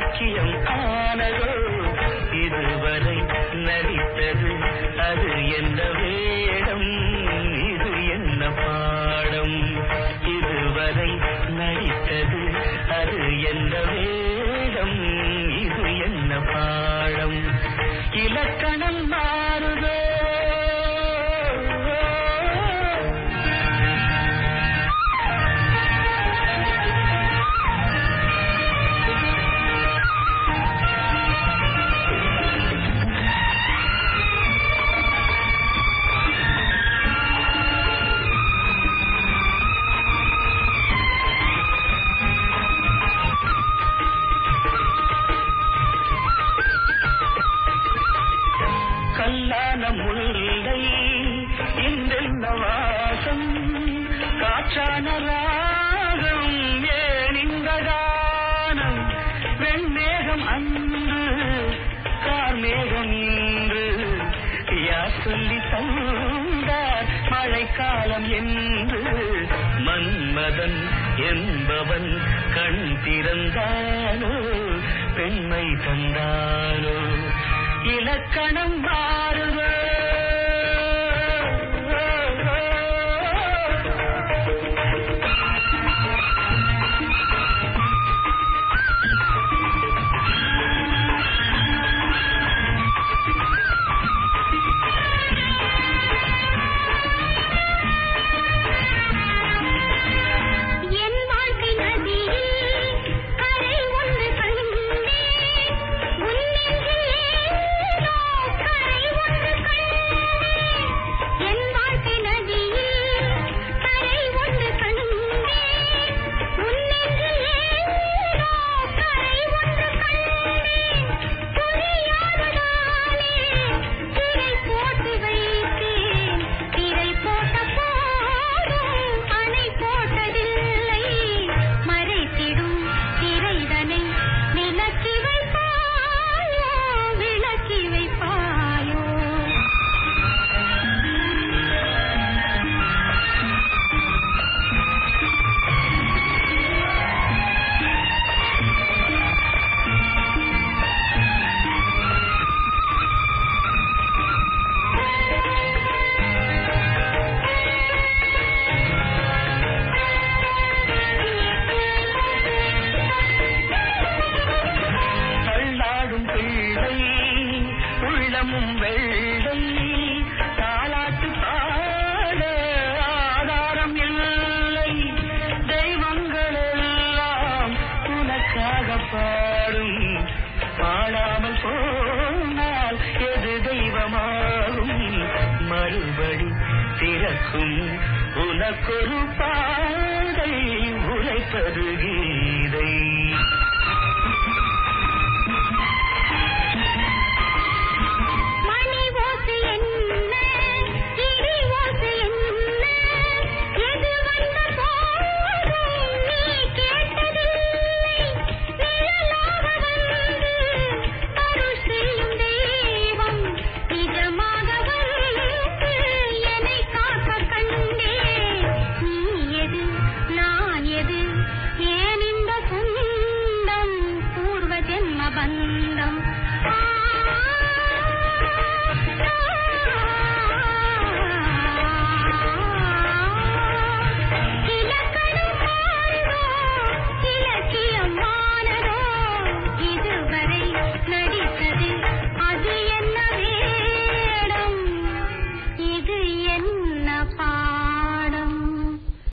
பாக்கியம் ஆனதோ இதுவரை நடித்தது அது என்ன வேடம் இது என்ன பாடம் இதுவரை நடித்தது அது என்ன வேடம் இது என்ன பாடம் இலக்கணம் மாறுதோ கல்லான முல்லை இன்றென்ன வாசம் காற்றான ராகம் ஏன் இந்த கானம் வெண்மேகம் அன்று கார்மேகம் இன்று யார் சொல்லி தந்தார் மழைக்காலம் என்று மன்மதன் என்பவன் கண் திறந்தானோ பெண்மை தந்தானோ இலக்கணம் மாறுவோ என் வாழ்க்கை நதியில் கரை ஒன்று கண்டேன் உன் நெஞ்சில் ஏனோ கரை ஒன்று கண்டேன் என் வாழ்க்கை நதியில் கரை ஒன்று கண்டேன் உன் நெஞ்சில் ஏனோ கரை ஒன்று கண்டேன் புரியாததாலே திரை போட்டு வைத்தேன் திரை போட்ட போதும் அணை போட்டதில்லை மறைத்திடும் திரைதனை விலக்கி வைப்பாயோ விளக்கி வைப்பாயோ தள்ளாடும் பிள்ளை உள்ளமும் வெள்ளை தாலாட்டு பாட ஆதாரம் இல்லை தெய்வங்கள் எல்லாம் உனக்காக பாடும் பாடாமல் போனால் எது தெய்வமாகும் மறுபடி திறக்கும் உனக்கொரு பாதை உழைப்பது கீதை